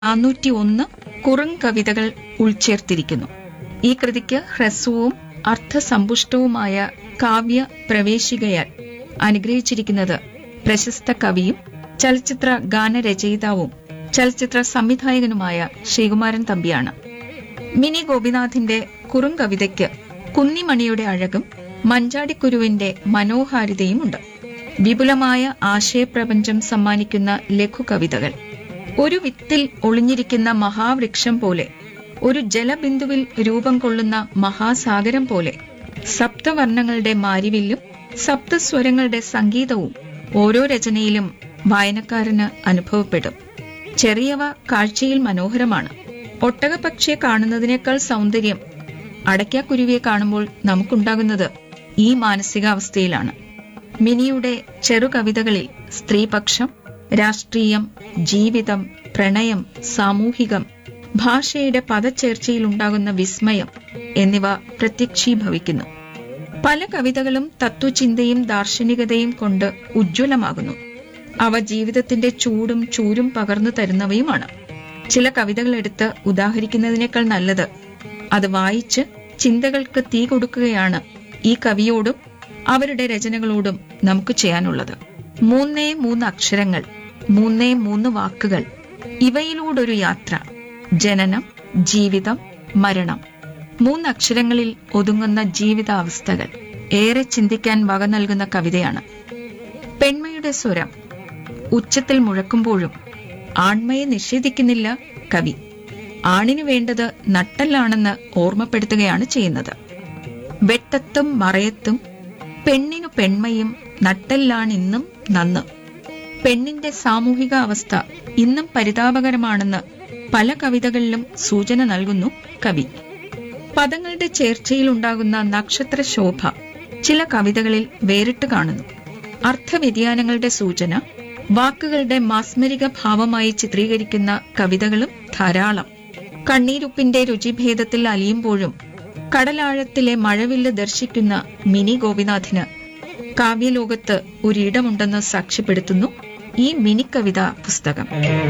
നാനൂറ്റി ഒന്ന് കുറുങ്കവിതകൾ ഉൾച്ചേർത്തിരിക്കുന്നു ഈ കൃതിക്ക് ഹ്രസ്വവും അർത്ഥസമ്പുഷ്ടവുമായ കാവ്യ പ്രവേശികയാൽ അനുഗ്രഹിച്ചിരിക്കുന്നത് പ്രശസ്ത കവിയും ചലച്ചിത്ര ഗാനരചയിതാവും ചലച്ചിത്ര സംവിധായകനുമായ ശ്രീകുമാരൻ തമ്പിയാണ് മിനി ഗോപിനാഥിന്റെ കുറുങ്കവിതയ്ക്ക് കുന്നിമണിയുടെ അഴകും മഞ്ചാടിക്കുരുവിന്റെ മനോഹാരിതയുമുണ്ട് വിപുലമായ ആശയപ്രപഞ്ചം സമ്മാനിക്കുന്ന ലഘുകവിതകൾ ഒരു വിത്തിൽ ഒളിഞ്ഞിരിക്കുന്ന മഹാവൃക്ഷം പോലെ ഒരു ജലബിന്ദുവിൽ രൂപം കൊള്ളുന്ന മഹാസാഗരം പോലെ സപ്തവർണ്ണങ്ങളുടെ മാരിവില്ലും സപ്തസ്വരങ്ങളുടെ സംഗീതവും ഓരോ രചനയിലും വായനക്കാരന് അനുഭവപ്പെടും ചെറിയവ കാഴ്ചയിൽ മനോഹരമാണ് ഒട്ടകപക്ഷിയെ കാണുന്നതിനേക്കാൾ സൗന്ദര്യം അടയ്ക്കാക്കുരുവിയെ കാണുമ്പോൾ നമുക്കുണ്ടാകുന്നത് ഈ മാനസികാവസ്ഥയിലാണ് മിനിയുടെ ചെറുകവിതകളിൽ സ്ത്രീപക്ഷം രാഷ്ട്രീയം ജീവിതം പ്രണയം സാമൂഹികം ഭാഷയുടെ പദച്ചേർച്ചയിലുണ്ടാകുന്ന വിസ്മയം എന്നിവ പ്രത്യക്ഷീഭവിക്കുന്നു പല കവിതകളും തത്വചിന്തയും ദാർശനികതയും കൊണ്ട് ഉജ്ജ്വലമാകുന്നു അവ ജീവിതത്തിന്റെ ചൂടും ചൂരും പകർന്നു തരുന്നവയുമാണ് ചില കവിതകൾ എടുത്ത് ഉദാഹരിക്കുന്നതിനേക്കാൾ നല്ലത് അത് വായിച്ച് ചിന്തകൾക്ക് തീ കൊടുക്കുകയാണ് ഈ കവിയോടും അവരുടെ രചനകളോടും നമുക്ക് ചെയ്യാനുള്ളത് മൂന്നേ മൂന്ന് അക്ഷരങ്ങൾ മൂന്നേ മൂന്ന് വാക്കുകൾ ഇവയിലൂടൊരു യാത്ര ജനനം ജീവിതം മരണം മൂന്നക്ഷരങ്ങളിൽ ഒതുങ്ങുന്ന ജീവിതാവസ്ഥകൾ ഏറെ ചിന്തിക്കാൻ വക നൽകുന്ന കവിതയാണ് പെൺമയുടെ സ്വരം ഉച്ചത്തിൽ മുഴക്കുമ്പോഴും ആൺമയെ നിഷേധിക്കുന്നില്ല കവി ആണിനു വേണ്ടത് നട്ടല്ലാണെന്ന് ഓർമ്മപ്പെടുത്തുകയാണ് ചെയ്യുന്നത് വെട്ടത്തും മറയത്തും പെണ്ണിനു പെൺമയും നട്ടെല്ലാണിന്നും നന്ന് പെണ്ണിന്റെ സാമൂഹിക അവസ്ഥ ഇന്നും പരിതാപകരമാണെന്ന് പല കവിതകളിലും സൂചന നൽകുന്നു കവി പദങ്ങളുടെ ചേർച്ചയിലുണ്ടാകുന്ന നക്ഷത്ര ശോഭ ചില കവിതകളിൽ വേറിട്ട് കാണുന്നു അർത്ഥവ്യതിയാനങ്ങളുടെ സൂചന വാക്കുകളുടെ മാസ്മരിക ഭാവമായി ചിത്രീകരിക്കുന്ന കവിതകളും ധാരാളം കണ്ണീരുപ്പിന്റെ രുചിഭേദത്തിൽ അലിയുമ്പോഴും കടലാഴത്തിലെ മഴവില്ല് ദർശിക്കുന്ന മിനി ഗോപിനാഥിന് കാവ്യലോകത്ത് ഒരിടമുണ്ടെന്ന് സാക്ഷ്യപ്പെടുത്തുന്നു ഈ മിനി കവിതാ പുസ്തകം